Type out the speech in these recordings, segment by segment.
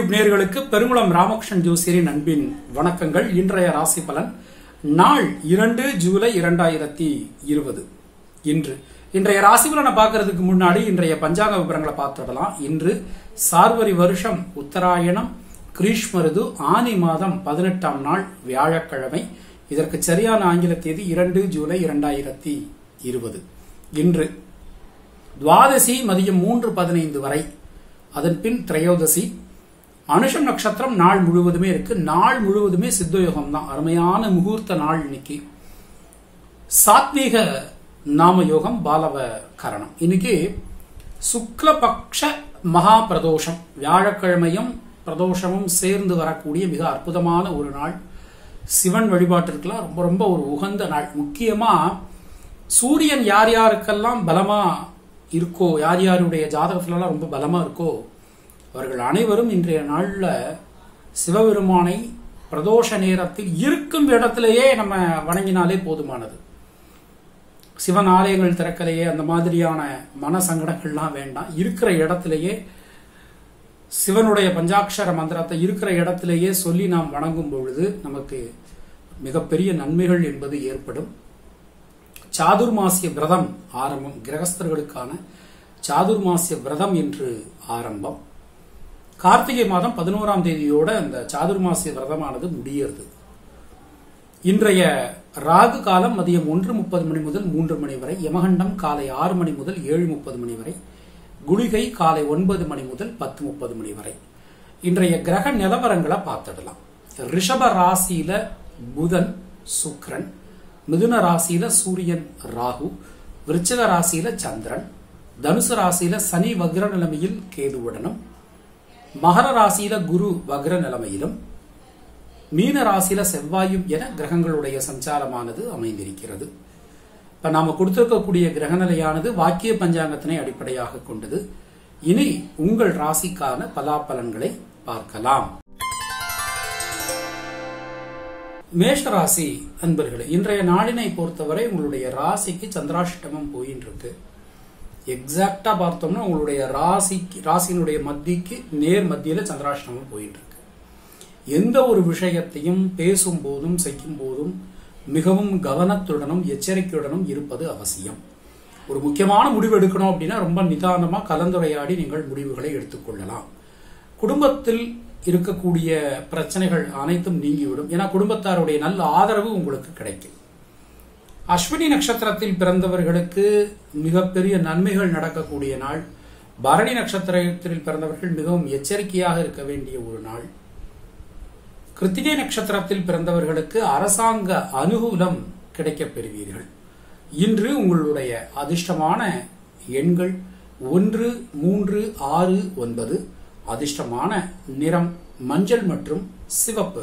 YouTube நேர்களுக்கு பெருங்குளம் ராமகிருஷ்ணன் ஜோசியரின் அன்பின் வணக்கங்கள் இன்றைய ராசி பலன் நாள் இரண்டு ஜூலை இரண்டாயிரத்தி இருபது இன்று இன்றைய ராசி பலனை பார்க்கறதுக்கு முன்னாடி இன்றைய பஞ்சாங்க விவரங்களை பார்த்துடலாம் இன்று சார்வரி வருஷம் உத்தராயணம் கிரீஷ்ம ரிது ஆனி மாதம் பதினெட்டாம் நாள் வியாழக்கிழமை இதற்கு சரியான ஆங்கில தேதி இரண்டு ஜூலை இரண்டாயிரத்தி இருபது இன்று துவாதசி மதியம் மூன்று பதினைந்து வரை அதன் பின் திரையோதசி அனுஷம் நட்சத்திரம் நாள் முழுவதுமே இருக்கு நாள் முழுவதுமே சித்தயோகம் தான் அருமையான முகூர்த்த நாள் இன்னைக்கு சாத்வீக நாம யோகம் பாலவ கரணம் இன்னைக்கு சுக்லபக்ஷ மகா பிரதோஷம் வியாழக்கிழமையும் பிரதோஷமும் சேர்ந்து வரக்கூடிய மிக அற்புதமான ஒரு நாள் சிவன் வழிபாட்டிற்கெல்லாம் ரொம்ப ரொம்ப ஒரு உகந்த நாள் முக்கியமா சூரியன் யார் யாருக்கெல்லாம் பலமா இருக்கோ யார் யாருடைய ஜாதகத்துலலாம் ரொம்ப பலமா இருக்கோ அவர்கள் அனைவரும் இன்றைய நாள்ல சிவபெருமானை பிரதோஷ நேரத்தில் இருக்கும் இடத்திலேயே நம்ம வணங்கினாலே போதுமானது சிவன் ஆலயங்கள் திறக்கலையே அந்த மாதிரியான மன சங்கடங்கள்லாம் வேண்டாம் இருக்கிற இடத்திலேயே சிவனுடைய பஞ்சாட்சர மந்திரத்தை இருக்கிற இடத்திலேயே சொல்லி நாம் வணங்கும் பொழுது நமக்கு மிகப்பெரிய நன்மைகள் என்பது ஏற்படும் சாதுர்மாசிய விரதம் ஆரம்பம் கிரகஸ்தர்களுக்கான சாதுர்மாசிய விரதம் என்று ஆரம்பம் கார்த்திகை மாதம் பதினோராம் தேதியோட அந்த சாதுர்மாசிய விரதமானது முடியறது இன்றைய ராகு காலம் மதியம் ஒன்று முப்பது மணி முதல் மூன்று மணி வரை யமகண்டம் காலை ஆறு மணி முதல் ஏழு முப்பது மணி வரை குளிகை காலை ஒன்பது மணி முதல் பத்து முப்பது மணி வரை இன்றைய கிரக நிலவரங்களை பார்த்துடலாம் ரிஷப ராசியில புதன் சுக்ரன் மிதுன ராசியில சூரியன் ராகு விருச்சக ராசியில சந்திரன் தனுசு ராசியில சனி வக்ர நிலைமையில் கேதுவுடனும் மகர ராசியில குரு வக்ர நிலைமையிலும் மீன ராசியில செவ்வாயும் என கிரகங்களுடைய சஞ்சாரமானது அமைந்திருக்கிறது இப்ப நாம கொடுத்திருக்கக்கூடிய கிரகநிலையானது வாக்கிய பஞ்சாங்கத்தினை அடிப்படையாக கொண்டது இனி உங்கள் ராசிக்கான பலாபலன்களை பார்க்கலாம் மேஷ ராசி அன்பர்களே இன்றைய நாளினை பொறுத்தவரை உங்களுடைய ராசிக்கு சந்திராஷ்டமம் போயின்னு இருக்கு எக்ஸாக்டா பார்த்தோம்னா உங்களுடைய ராசிக்கு ராசியினுடைய மத்திக்கு நேர் மத்தியில சந்திராஷ்டமம் போயிட்டு இருக்கு எந்த ஒரு விஷயத்தையும் பேசும் போதும் செய்யும் போதும் மிகவும் கவனத்துடனும் எச்சரிக்கையுடனும் இருப்பது அவசியம் ஒரு முக்கியமான முடிவு எடுக்கணும் அப்படின்னா ரொம்ப நிதானமா கலந்துரையாடி நீங்கள் முடிவுகளை எடுத்துக்கொள்ளலாம் குடும்பத்தில் இருக்கக்கூடிய பிரச்சனைகள் அனைத்தும் நீங்கிவிடும் ஏன்னா குடும்பத்தாருடைய நல்ல ஆதரவு உங்களுக்கு கிடைக்கும் அஸ்வினி நட்சத்திரத்தில் பிறந்தவர்களுக்கு மிகப்பெரிய நன்மைகள் நடக்கக்கூடிய நாள் பரணி நட்சத்திரத்தில் பிறந்தவர்கள் மிகவும் எச்சரிக்கையாக இருக்க வேண்டிய ஒரு நாள் கிருத்திகை நட்சத்திரத்தில் பிறந்தவர்களுக்கு அரசாங்க அனுகூலம் கிடைக்கப் பெறுவீர்கள் இன்று உங்களுடைய அதிர்ஷ்டமான எண்கள் ஒன்று மூன்று ஆறு ஒன்பது அதிர்ஷ்டமான நிறம் மஞ்சள் மற்றும் சிவப்பு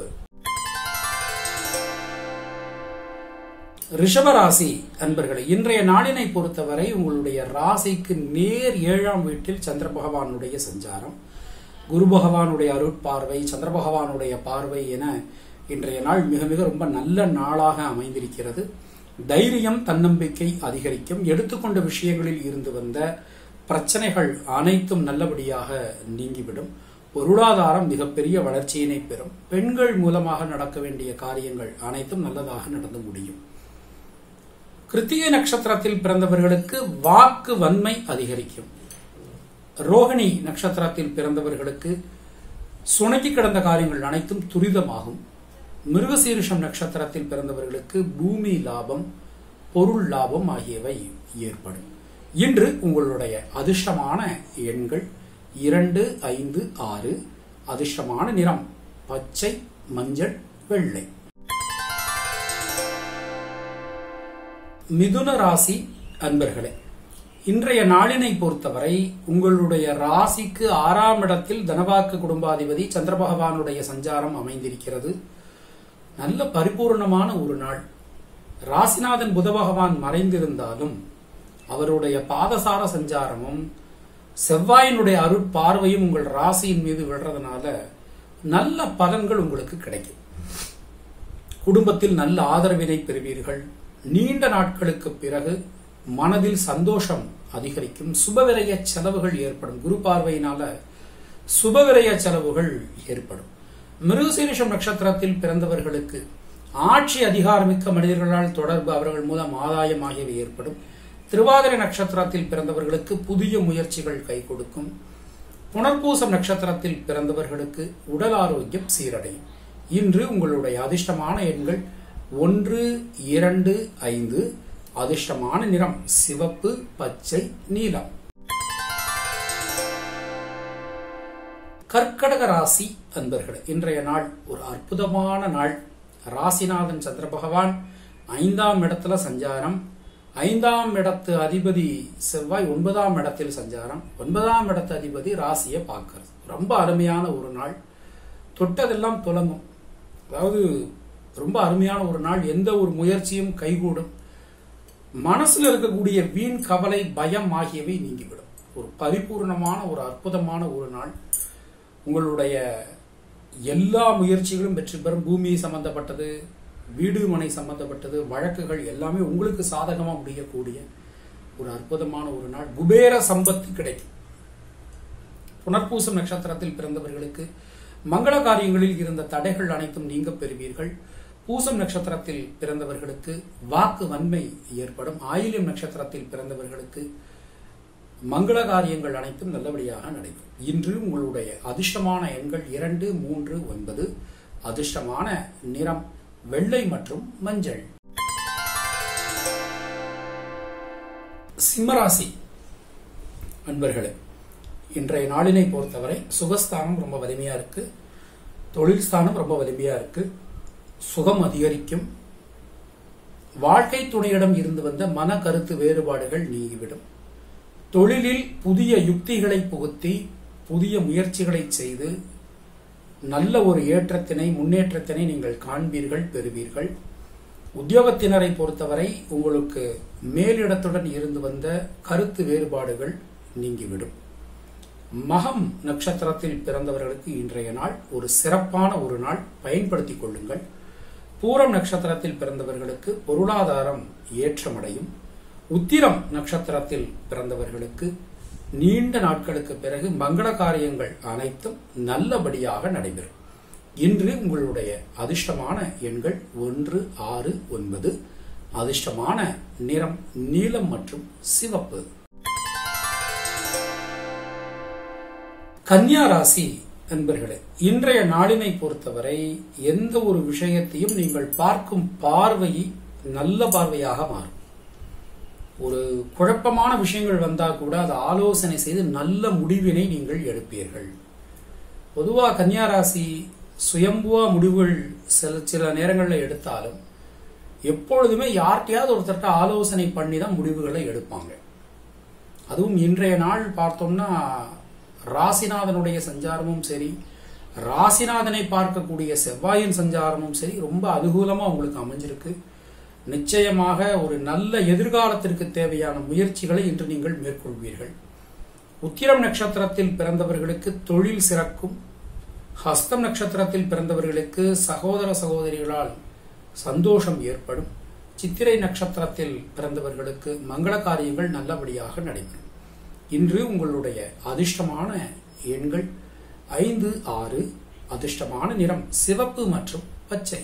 ரிஷபராசி அன்பர்களே இன்றைய நாளினை பொறுத்தவரை உங்களுடைய ராசிக்கு நேர் ஏழாம் வீட்டில் சந்திர பகவானுடைய சஞ்சாரம் குரு பகவானுடைய அருட்பார்வை சந்திர பகவானுடைய பார்வை என இன்றைய நாள் மிக மிக ரொம்ப நல்ல நாளாக அமைந்திருக்கிறது தைரியம் தன்னம்பிக்கை அதிகரிக்கும் எடுத்துக்கொண்ட விஷயங்களில் இருந்து வந்த பிரச்சனைகள் அனைத்தும் நல்லபடியாக நீங்கிவிடும் பொருளாதாரம் மிகப்பெரிய வளர்ச்சியினை பெறும் பெண்கள் மூலமாக நடக்க வேண்டிய காரியங்கள் அனைத்தும் நல்லதாக நடந்து முடியும் கிருத்திகை நட்சத்திரத்தில் பிறந்தவர்களுக்கு வாக்கு வன்மை அதிகரிக்கும் ரோகிணி நட்சத்திரத்தில் பிறந்தவர்களுக்கு சுணங்கி கிடந்த காரியங்கள் அனைத்தும் துரிதமாகும் மிருகசீரிஷம் நட்சத்திரத்தில் பிறந்தவர்களுக்கு பூமி லாபம் பொருள் லாபம் ஆகியவை ஏற்படும் இன்று உங்களுடைய அதிர்ஷ்டமான எண்கள் இரண்டு ஐந்து ஆறு அதிர்ஷ்டமான நிறம் பச்சை மஞ்சள் வெள்ளை மிதுன ராசி அன்பர்களே இன்றைய நாளினை பொறுத்தவரை உங்களுடைய ராசிக்கு ஆறாம் இடத்தில் தனவாக்கு குடும்பாதிபதி சந்திர பகவானுடைய சஞ்சாரம் அமைந்திருக்கிறது நல்ல பரிபூர்ணமான ஒரு நாள் ராசிநாதன் புத பகவான் மறைந்திருந்தாலும் அவருடைய பாதசார சஞ்சாரமும் செவ்வாயினுடைய அருட்பார்வையும் உங்கள் ராசியின் மீது விடுறதுனால நல்ல பலன்கள் உங்களுக்கு கிடைக்கும் குடும்பத்தில் நல்ல ஆதரவினை பெறுவீர்கள் நீண்ட நாட்களுக்கு பிறகு மனதில் சந்தோஷம் அதிகரிக்கும் சுபவிரய செலவுகள் ஏற்படும் குரு பார்வையினால சுபவிரய செலவுகள் ஏற்படும் மிருகசீரிஷம் நட்சத்திரத்தில் பிறந்தவர்களுக்கு ஆட்சி அதிகாரமிக்க மனிதர்களால் தொடர்பு அவர்கள் மூலம் ஆதாயம் ஆகியவை ஏற்படும் திருவாதிரை நட்சத்திரத்தில் பிறந்தவர்களுக்கு புதிய முயற்சிகள் கை கொடுக்கும் புனர்பூசம் நட்சத்திரத்தில் பிறந்தவர்களுக்கு உடல் ஆரோக்கியம் சீரடையும் இன்று உங்களுடைய அதிர்ஷ்டமான எண்கள் ஒன்று இரண்டு ஐந்து அதிர்ஷ்டமான நிறம் சிவப்பு பச்சை நீலம் கர்க்கடக ராசி அன்பர்களே இன்றைய நாள் ஒரு அற்புதமான நாள் ராசிநாதன் சந்திர பகவான் ஐந்தாம் இடத்துல சஞ்சாரம் ஐந்தாம் இடத்து அதிபதி செவ்வாய் ஒன்பதாம் இடத்தில் சஞ்சாரம் ஒன்பதாம் இடத்து அதிபதி ராசியை பார்க்கறது ரொம்ப அருமையான ஒரு நாள் தொட்டதெல்லாம் துலங்கும் அதாவது ரொம்ப அருமையான ஒரு நாள் எந்த ஒரு முயற்சியும் கைகூடும் மனசுல இருக்கக்கூடிய வீண் கவலை பயம் ஆகியவை நீங்கிவிடும் ஒரு பரிபூர்ணமான ஒரு அற்புதமான ஒரு நாள் உங்களுடைய எல்லா முயற்சிகளும் வெற்றி பெறும் பூமி சம்பந்தப்பட்டது வீடு மனை சம்பந்தப்பட்டது வழக்குகள் எல்லாமே உங்களுக்கு சாதகமா முடியக்கூடிய ஒரு அற்புதமான ஒரு நாள் குபேர சம்பத்து கிடைக்கும் புனர்பூசம் நட்சத்திரத்தில் பிறந்தவர்களுக்கு மங்கள காரியங்களில் இருந்த தடைகள் அனைத்தும் நீங்க பெறுவீர்கள் பூசம் நட்சத்திரத்தில் பிறந்தவர்களுக்கு வாக்கு வன்மை ஏற்படும் ஆயில்யம் நட்சத்திரத்தில் பிறந்தவர்களுக்கு மங்கள காரியங்கள் அனைத்தும் நல்லபடியாக நடைபெறும் இன்று உங்களுடைய அதிர்ஷ்டமான எண்கள் இரண்டு மூன்று ஒன்பது அதிர்ஷ்டமான நிறம் வெள்ளை மற்றும் மஞ்சள் சிம்மராசி அன்பர்களே இன்றைய நாளினை பொறுத்தவரை சுகஸ்தானம் ரொம்ப வலிமையா இருக்கு தொழில் ஸ்தானம் ரொம்ப வலிமையா இருக்கு சுகம் அதிகரிக்கும் வாழ்க்கை துணையிடம் இருந்து வந்த மன கருத்து வேறுபாடுகள் நீங்கிவிடும் தொழிலில் புதிய யுக்திகளை புகுத்தி புதிய முயற்சிகளை செய்து நல்ல ஒரு ஏற்றத்தினை முன்னேற்றத்தினை நீங்கள் காண்பீர்கள் பெறுவீர்கள் உத்தியோகத்தினரை பொறுத்தவரை உங்களுக்கு மேலிடத்துடன் இருந்து வந்த கருத்து வேறுபாடுகள் நீங்கிவிடும் மகம் நட்சத்திரத்தில் பிறந்தவர்களுக்கு இன்றைய நாள் ஒரு சிறப்பான ஒரு நாள் பயன்படுத்திக் கொள்ளுங்கள் பூரம் நட்சத்திரத்தில் பிறந்தவர்களுக்கு பொருளாதாரம் ஏற்றமடையும் உத்திரம் நட்சத்திரத்தில் பிறந்தவர்களுக்கு நீண்ட நாட்களுக்கு பிறகு மங்கள காரியங்கள் அனைத்தும் நல்லபடியாக நடைபெறும் இன்று உங்களுடைய அதிர்ஷ்டமான எண்கள் ஒன்று ஆறு ஒன்பது அதிர்ஷ்டமான நிறம் நீலம் மற்றும் சிவப்பு கன்னியா ராசி நண்பர்களே இன்றைய நாளினை பொறுத்தவரை எந்த ஒரு விஷயத்தையும் நீங்கள் பார்க்கும் பார்வை நல்ல பார்வையாக மாறும் ஒரு குழப்பமான விஷயங்கள் வந்தா கூட அதை ஆலோசனை செய்து நல்ல முடிவினை நீங்கள் எடுப்பீர்கள் பொதுவா கன்னியாராசி சுயம்புவா முடிவுகள் சில சில நேரங்களில் எடுத்தாலும் எப்பொழுதுமே யார்கிட்டயாவது ஒருத்தர்கிட்ட ஆலோசனை பண்ணி தான் முடிவுகளை எடுப்பாங்க அதுவும் இன்றைய நாள் பார்த்தோம்னா ராசிநாதனுடைய சஞ்சாரமும் சரி ராசிநாதனை பார்க்கக்கூடிய செவ்வாயின் சஞ்சாரமும் சரி ரொம்ப அனுகூலமா உங்களுக்கு அமைஞ்சிருக்கு நிச்சயமாக ஒரு நல்ல எதிர்காலத்திற்கு தேவையான முயற்சிகளை இன்று நீங்கள் மேற்கொள்வீர்கள் உத்திரம் நட்சத்திரத்தில் பிறந்தவர்களுக்கு தொழில் சிறக்கும் ஹஸ்தம் நட்சத்திரத்தில் பிறந்தவர்களுக்கு சகோதர சகோதரிகளால் சந்தோஷம் ஏற்படும் சித்திரை நட்சத்திரத்தில் பிறந்தவர்களுக்கு மங்கள காரியங்கள் நல்லபடியாக நடைபெறும் இன்று உங்களுடைய அதிர்ஷ்டமான எண்கள் ஐந்து ஆறு அதிர்ஷ்டமான நிறம் சிவப்பு மற்றும் பச்சை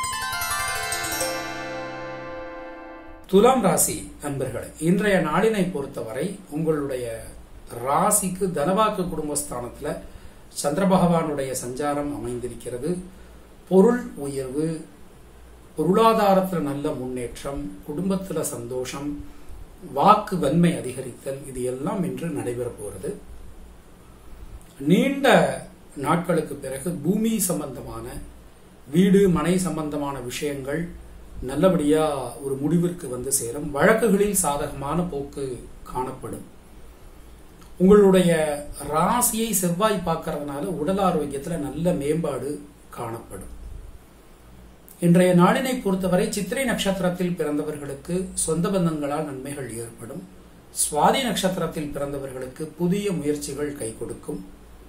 துலாம் ராசி அன்பர்களே இன்றைய நாளினை பொறுத்தவரை உங்களுடைய ராசிக்கு தனவாக்கு குடும்பஸ்தானத்துல சந்திர பகவானுடைய சஞ்சாரம் அமைந்திருக்கிறது பொருள் உயர்வு பொருளாதாரத்தில் நல்ல முன்னேற்றம் குடும்பத்தில் சந்தோஷம் வாக்கு வன்மை அதிகரித்தல் இது எல்லாம் இன்று நடைபெற போகிறது நீண்ட நாட்களுக்கு பிறகு பூமி சம்பந்தமான வீடு மனை சம்பந்தமான விஷயங்கள் நல்லபடியா ஒரு முடிவிற்கு வந்து சேரும் வழக்குகளில் சாதகமான போக்கு காணப்படும் உங்களுடைய ராசியை செவ்வாய் பார்க்கறதுனால உடல் ஆரோக்கியத்துல நல்ல மேம்பாடு காணப்படும் இன்றைய நாளினை பொறுத்தவரை சித்திரை நட்சத்திரத்தில் பிறந்தவர்களுக்கு சொந்த பந்தங்களால் நன்மைகள் ஏற்படும் சுவாதி நட்சத்திரத்தில் பிறந்தவர்களுக்கு புதிய முயற்சிகள் கை கொடுக்கும்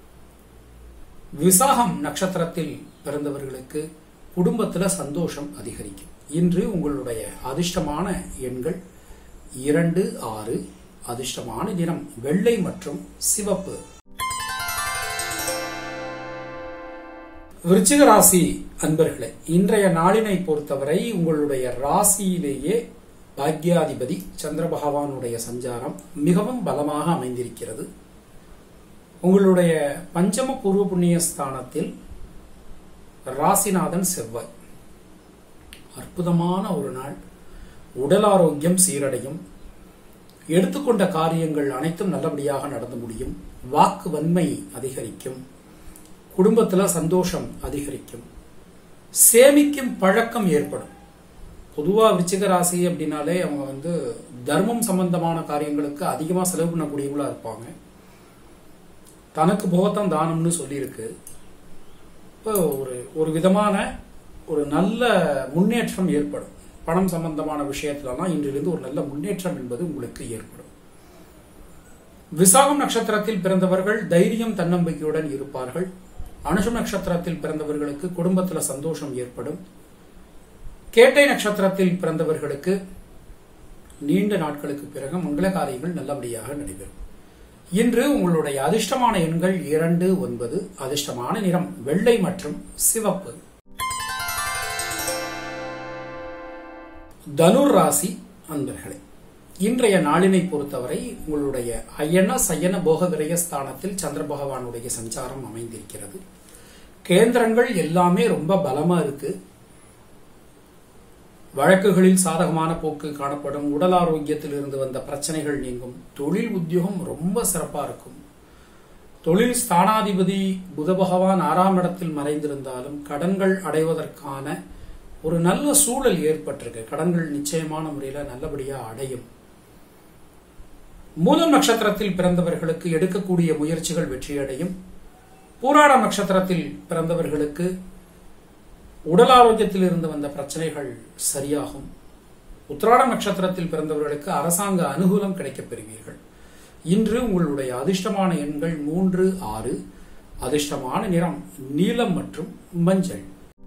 விசாகம் நட்சத்திரத்தில் பிறந்தவர்களுக்கு குடும்பத்துல சந்தோஷம் அதிகரிக்கும் இன்று உங்களுடைய அதிர்ஷ்டமான எண்கள் இரண்டு ஆறு அதிர்ஷ்டமான நிறம் வெள்ளை மற்றும் சிவப்பு விருச்சிக ராசி அன்பர்களே இன்றைய நாளினை பொறுத்தவரை உங்களுடைய ராசியிலேயே பாக்யாதிபதி சந்திர பகவானுடைய சஞ்சாரம் மிகவும் பலமாக அமைந்திருக்கிறது உங்களுடைய பஞ்சம பூர்வ புண்ணிய ஸ்தானத்தில் ராசிநாதன் செவ்வாய் அற்புதமான ஒரு நாள் உடல் ஆரோக்கியம் சீரடையும் எடுத்துக்கொண்ட காரியங்கள் அனைத்தும் நல்லபடியாக நடந்து முடியும் வாக்கு வன்மை அதிகரிக்கும் குடும்பத்துல சந்தோஷம் அதிகரிக்கும் சேமிக்கும் பழக்கம் ஏற்படும் பொதுவா விருச்சிக ராசி அப்படின்னாலே அவங்க வந்து தர்மம் சம்பந்தமான காரியங்களுக்கு அதிகமா செலவு பண்ணக்கூடியவங்களா இருப்பாங்க தனக்கு போகத்தான் தானம்னு சொல்லியிருக்கு இப்போ ஒரு ஒரு விதமான ஒரு நல்ல முன்னேற்றம் ஏற்படும் பணம் சம்பந்தமான விஷயத்துலலாம் இன்றிலிருந்து ஒரு நல்ல முன்னேற்றம் என்பது உங்களுக்கு ஏற்படும் விசாகம் நட்சத்திரத்தில் பிறந்தவர்கள் தைரியம் தன்னம்பிக்கையுடன் இருப்பார்கள் அனுஷம் நட்சத்திரத்தில் பிறந்தவர்களுக்கு குடும்பத்தில் சந்தோஷம் ஏற்படும் கேட்டை நட்சத்திரத்தில் பிறந்தவர்களுக்கு நீண்ட நாட்களுக்கு பிறகு மங்கள காரியங்கள் நல்லபடியாக நடைபெறும் இன்று உங்களுடைய அதிர்ஷ்டமான எண்கள் இரண்டு ஒன்பது அதிர்ஷ்டமான நிறம் வெள்ளை மற்றும் சிவப்பு தனுர் ராசி அன்பர்களே இன்றைய நாளினை பொறுத்தவரை உங்களுடைய அயன சயன போக விரய ஸ்தானத்தில் சந்திர பகவானுடைய சஞ்சாரம் அமைந்திருக்கிறது கேந்திரங்கள் எல்லாமே ரொம்ப பலமா இருக்கு வழக்குகளில் சாதகமான போக்கு காணப்படும் உடல் ஆரோக்கியத்தில் இருந்து வந்த பிரச்சனைகள் நீங்கும் தொழில் உத்தியோகம் ரொம்ப சிறப்பா இருக்கும் தொழில் ஸ்தானாதிபதி புத பகவான் ஆறாம் இடத்தில் மறைந்திருந்தாலும் கடன்கள் அடைவதற்கான ஒரு நல்ல சூழல் ஏற்பட்டிருக்கு கடன்கள் நிச்சயமான முறையில் நல்லபடியா அடையும் மூலம் நட்சத்திரத்தில் பிறந்தவர்களுக்கு எடுக்கக்கூடிய முயற்சிகள் வெற்றியடையும் பூராட நட்சத்திரத்தில் பிறந்தவர்களுக்கு உடல் ஆரோக்கியத்தில் இருந்து வந்த பிரச்சனைகள் சரியாகும் உத்திராட நட்சத்திரத்தில் பிறந்தவர்களுக்கு அரசாங்க அனுகூலம் கிடைக்கப் பெறுவீர்கள் இன்று உங்களுடைய அதிர்ஷ்டமான எண்கள் மூன்று ஆறு அதிர்ஷ்டமான நிறம் நீலம் மற்றும் மஞ்சள்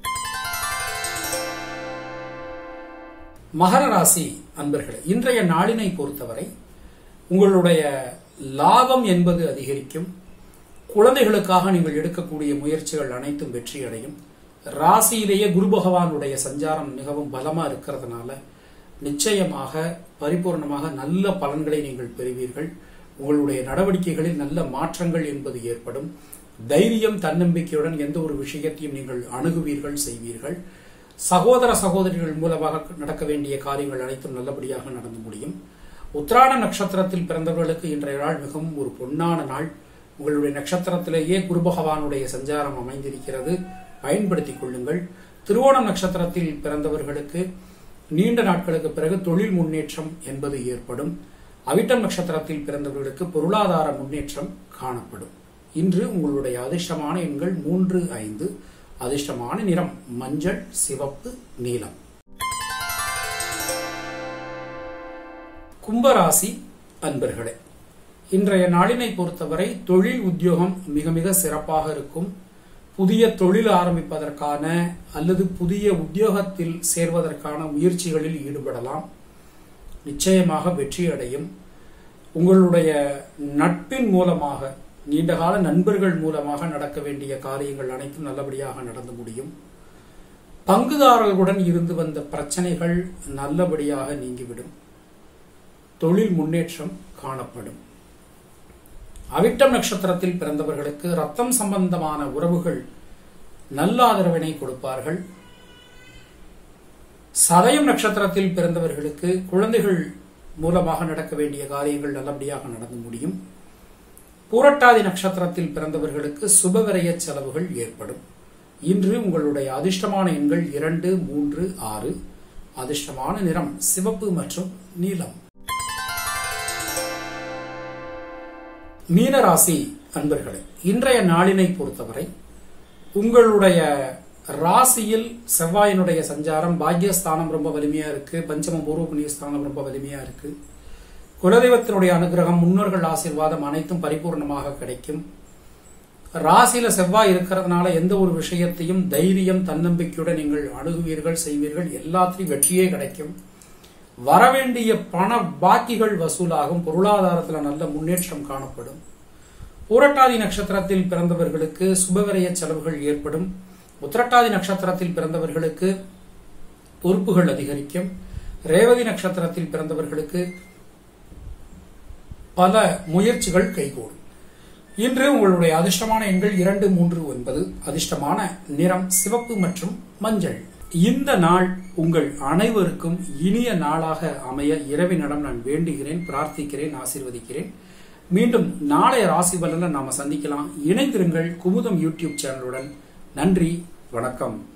மகர ராசி அன்பர்களே இன்றைய நாளினை பொறுத்தவரை உங்களுடைய லாபம் என்பது அதிகரிக்கும் குழந்தைகளுக்காக நீங்கள் எடுக்கக்கூடிய முயற்சிகள் அனைத்தும் வெற்றியடையும் ராசியிலேயே குரு பகவானுடைய சஞ்சாரம் மிகவும் பலமா இருக்கிறதுனால நிச்சயமாக பரிபூர்ணமாக நல்ல பலன்களை நீங்கள் பெறுவீர்கள் உங்களுடைய நடவடிக்கைகளில் நல்ல மாற்றங்கள் என்பது ஏற்படும் தைரியம் தன்னம்பிக்கையுடன் எந்த ஒரு விஷயத்தையும் நீங்கள் அணுகுவீர்கள் செய்வீர்கள் சகோதர சகோதரிகள் மூலமாக நடக்க வேண்டிய காரியங்கள் அனைத்தும் நல்லபடியாக நடந்து முடியும் உத்திராட நட்சத்திரத்தில் பிறந்தவர்களுக்கு இன்றைய நாள் மிகவும் ஒரு பொன்னான நாள் உங்களுடைய நட்சத்திரத்திலேயே குரு பகவானுடைய சஞ்சாரம் அமைந்திருக்கிறது பயன்படுத்திக் கொள்ளுங்கள் திருவோணம் நட்சத்திரத்தில் பிறந்தவர்களுக்கு நீண்ட நாட்களுக்கு பிறகு தொழில் முன்னேற்றம் என்பது ஏற்படும் அவிட்டம் நட்சத்திரத்தில் பிறந்தவர்களுக்கு பொருளாதார முன்னேற்றம் காணப்படும் இன்று உங்களுடைய அதிர்ஷ்டமான எண்கள் மூன்று ஐந்து அதிர்ஷ்டமான நிறம் மஞ்சள் சிவப்பு நீலம் கும்பராசி அன்பர்களே இன்றைய நாளினை பொறுத்தவரை தொழில் உத்தியோகம் மிக மிக சிறப்பாக இருக்கும் புதிய தொழில் ஆரம்பிப்பதற்கான அல்லது புதிய உத்தியோகத்தில் சேர்வதற்கான முயற்சிகளில் ஈடுபடலாம் நிச்சயமாக வெற்றி அடையும் உங்களுடைய நட்பின் மூலமாக நீண்டகால நண்பர்கள் மூலமாக நடக்க வேண்டிய காரியங்கள் அனைத்தும் நல்லபடியாக நடந்து முடியும் பங்குதாரர்களுடன் இருந்து வந்த பிரச்சனைகள் நல்லபடியாக நீங்கிவிடும் தொழில் முன்னேற்றம் காணப்படும் அவிட்டம் நட்சத்திரத்தில் பிறந்தவர்களுக்கு ரத்தம் சம்பந்தமான உறவுகள் நல்ல ஆதரவினை கொடுப்பார்கள் சதயம் நட்சத்திரத்தில் பிறந்தவர்களுக்கு குழந்தைகள் மூலமாக நடக்க வேண்டிய காரியங்கள் நல்லபடியாக நடந்து முடியும் பூரட்டாதி நட்சத்திரத்தில் பிறந்தவர்களுக்கு சுபவிரய செலவுகள் ஏற்படும் இன்று உங்களுடைய அதிர்ஷ்டமான எண்கள் இரண்டு மூன்று ஆறு அதிர்ஷ்டமான நிறம் சிவப்பு மற்றும் நீலம் மீனராசி அன்பர்களே இன்றைய நாளினை பொறுத்தவரை உங்களுடைய ராசியில் செவ்வாயினுடைய சஞ்சாரம் பாக்யஸ்தானம் ரொம்ப வலிமையா இருக்கு பஞ்சம பூர்வ புண்ணிய ஸ்தானம் ரொம்ப வலிமையா இருக்கு குலதெய்வத்தினுடைய அனுகிரகம் முன்னோர்கள் ஆசீர்வாதம் அனைத்தும் பரிபூர்ணமாக கிடைக்கும் ராசியில செவ்வாய் இருக்கிறதுனால எந்த ஒரு விஷயத்தையும் தைரியம் தன்னம்பிக்கையுடன் நீங்கள் அணுகுவீர்கள் செய்வீர்கள் எல்லாத்திலையும் வெற்றியே கிடைக்கும் வரவேண்டிய பண பாக்கிகள் வசூலாகும் பொருளாதாரத்தில் நல்ல முன்னேற்றம் காணப்படும் பூரட்டாதி நட்சத்திரத்தில் பிறந்தவர்களுக்கு சுபவிரய செலவுகள் ஏற்படும் உத்திரட்டாதி நட்சத்திரத்தில் பிறந்தவர்களுக்கு பொறுப்புகள் அதிகரிக்கும் ரேவதி நட்சத்திரத்தில் பிறந்தவர்களுக்கு பல முயற்சிகள் கைகூடும் இன்று உங்களுடைய அதிர்ஷ்டமான எண்கள் இரண்டு மூன்று ஒன்பது அதிர்ஷ்டமான நிறம் சிவப்பு மற்றும் மஞ்சள் இந்த நாள் உங்கள் அனைவருக்கும் இனிய நாளாக அமைய இறைவனிடம் நான் வேண்டுகிறேன் பிரார்த்திக்கிறேன் ஆசீர்வதிக்கிறேன் மீண்டும் நாளைய ராசி பலனில் நாம சந்திக்கலாம் இணைந்திருங்கள் குமுதம் யூடியூப் சேனலுடன் நன்றி வணக்கம்